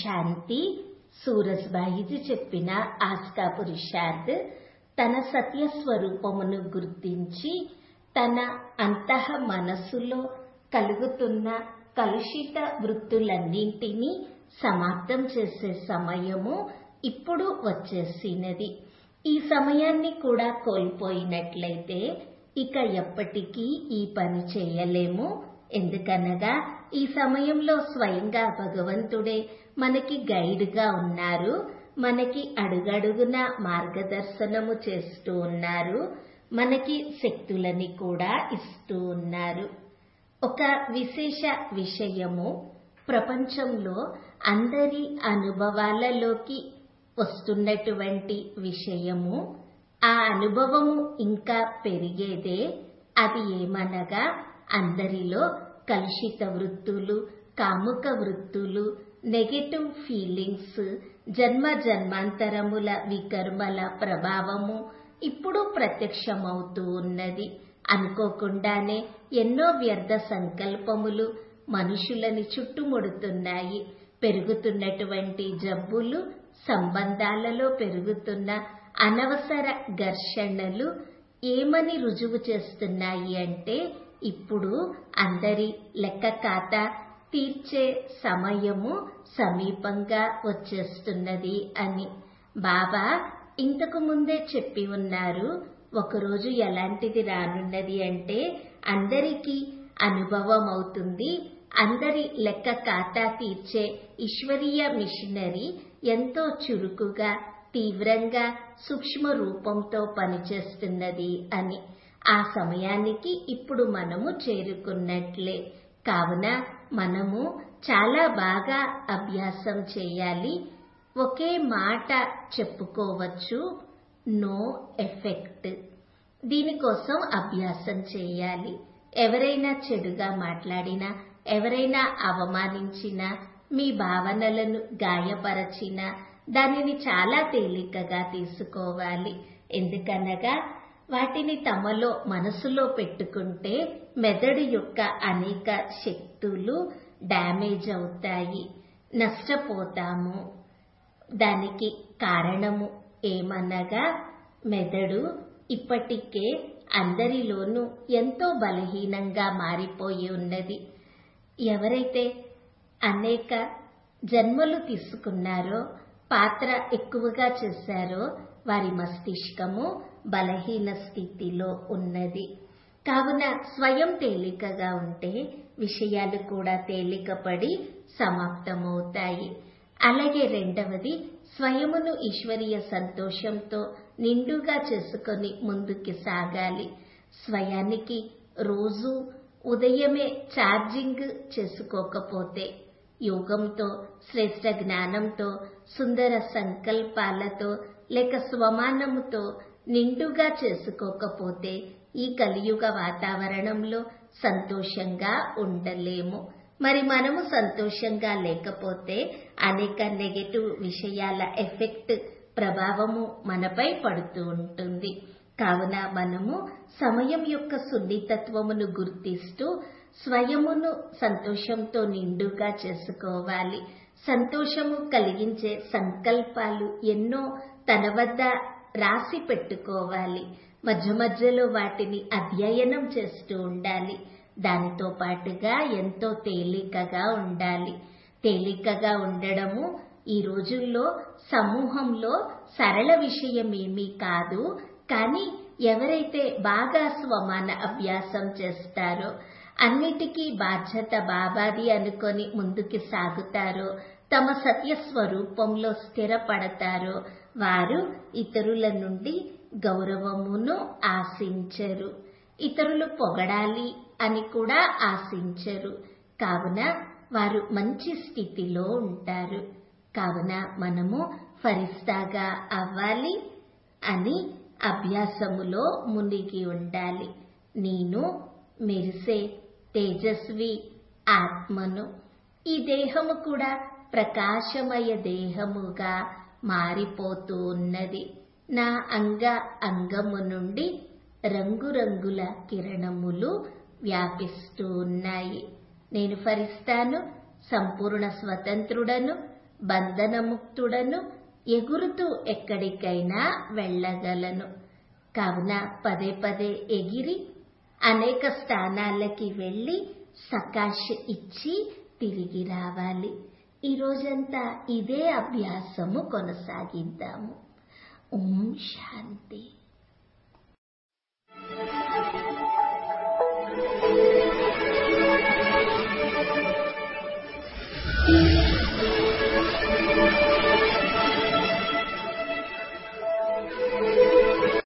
శాంతి సూరజ్బాయిజీ చెప్పిన ఆస్కా పురుషార్థ్ తన సత్య స్వరూపమును గుర్తించి తన అంతః మనస్సులో కలుగుతున్న కలుషిత వృత్తులన్నింటినీ సమాప్తం చేసే సమయము ఇప్పుడు వచ్చేసినది ఈ సమయాన్ని కూడా కోల్పోయినట్లయితే ఇక ఎప్పటికీ ఈ పని చేయలేము ఎందుకనగా ఈ సమయంలో స్వయంగా భగవంతుడే మనకి గైడ్గా ఉన్నారు మనకి అడుగడుగున మార్గదర్శనము చేస్తూ ఉన్నారు మనకి శక్తులని కూడా ఇస్తూ ఉన్నారు ఒక విశేష విషయము ప్రపంచంలో అందరి అనుభవాలలోకి వస్తున్నటువంటి విషయము ఆ అనుభవము ఇంకా పెరిగేదే అది ఏమనగా అందరిలో కలుషిత వృత్తులు కాముక వృత్తులు నెగటివ్ ఫీలింగ్స్ జన్మ జన్మాంతరముల వికర్మల ప్రభావము ఇప్పుడు ప్రత్యక్షమవుతూ ఉన్నది అనుకోకుండానే ఎన్నో వ్యర్థ సంకల్పములు మనుషులని చుట్టుముడుతున్నాయి పెరుగుతున్నటువంటి జబ్బులు సంబంధాలలో పెరుగుతున్న అనవసర ఘర్షణలు ఏమని రుజువు చేస్తున్నాయి అంటే ఇప్పుడు అందరి లెక్క ఖాతా తీర్చే సమయము సమీపంగా వచ్చేస్తున్నది అని బాబా ఇంతకు ముందే చెప్పి ఉన్నారు ఒకరోజు ఎలాంటిది రానున్నది అంటే అందరికీ అనుభవం అవుతుంది అందరి లెక్క ఖాతా తీర్చే ఈశ్వరీయ మిషనరీ ఎంతో చురుకుగా తీవ్రంగా సూక్ష్మ రూపంతో పనిచేస్తున్నది అని ఆ సమయానికి ఇప్పుడు మనము చేరుకున్నట్లే కావున మనము చాలా బాగా అభ్యాసం చేయాలి ఒకే మాట చెప్పుకోవచ్చు నో ఎఫెక్ట్ దీనికోసం అభ్యాసం చేయాలి ఎవరైనా చెడుగా మాట్లాడినా ఎవరైనా అవమానించినా మీ భావనలను గాయపరచినా దానిని చాలా తేలికగా తీసుకోవాలి ఎందుకనగా వాటిని తమలో మనసులో పెట్టుకుంటే మెదడు యొక్క అనేక శక్తులు డ్యామేజ్ అవుతాయి నష్టపోతాము దానికి కారణము ఏమనగా మెదడు ఇప్పటికే అందరిలోనూ ఎంతో బలహీనంగా మారిపోయి ఉన్నది ఎవరైతే అనేక జన్మలు తీసుకున్నారో పాత్ర ఎక్కువగా చేశారో వారి మస్తిష్కము బలహీన స్థితిలో ఉన్నది కావున స్వయం తేలికగా ఉంటే విషయాలు కూడా తేలికపడి సమాప్తమవుతాయి అలాగే రెండవది స్వయమును ఈశ్వరీయ సంతోషంతో నిండుగా చేసుకొని ముందుకి సాగాలి స్వయానికి రోజు ఉదయమే ఛార్జింగ్ చేసుకోకపోతే యోగంతో శ్రేష్ట జ్ఞానంతో సుందర సంకల్పాలతో లేక స్వమానముతో నిండుగా చేసుకోకపోతే ఈ కలియుగ వాతావరణంలో సంతోషంగా ఉండలేము మరి మనము సంతోషంగా లేకపోతే అనేక నెగటివ్ విషయాల ఎఫెక్ట్ ప్రభావము మనపై పడుతూ ఉంటుంది కావున మనము సమయం యొక్క సున్నితత్వమును గుర్తిస్తూ స్వయమును సంతోషంతో నిండుగా చేసుకోవాలి సంతోషము కలిగించే సంకల్పాలు ఎన్నో తన వద్ద రాసి పెట్టుకోవాలి మధ్య మధ్యలో వాటిని అధ్యయనం చేస్తూ ఉండాలి దానితో పాటుగా ఎంతో తేలికగా ఉండాలి తేలికగా ఉండడము ఈ రోజుల్లో సమూహంలో సరళ విషయం ఏమీ కాదు కానీ ఎవరైతే బాగా స్వమాన అభ్యాసం చేస్తారో అన్నిటికీ బాధ్యత బాబాది అనుకొని ముందుకి సాగుతారో తమ సత్య స్వరూపంలో స్థిరపడతారో వారు ఇతరుల నుండి గౌరవమును ఆశించరు ఇతరులు పొగడాలి అని కూడా ఆశించరు కావున వారు మంచి స్థితిలో ఉంటారు కావున మనము ఫరిస్తాగా అవ్వాలి అని అభ్యాసములో మునిగి ఉండాలి నేను మెరిసే తేజస్వి ఆత్మను ఈ దేహము కూడా ప్రకాశమయ దేహముగా మారిపోతూ ఉన్నది నా అంగ అంగము నుండి రంగురంగుల కిరణములు వ్యాపిస్తూ ఉన్నాయి నేను ఫరిస్తాను సంపూర్ణ స్వతంత్రుడను బంధనముక్తుడను ఎగురుతూ ఎక్కడికైనా వెళ్ళగలను కావున పదే పదే ఎగిరి అనేక స్థానాలకి వెళ్ళి సకాష్ ఇచ్చి తిరిగి రావాలి ఈ రోజంతా ఇదే అభ్యాసము కొనసాగిద్దాము ఓం శాంతి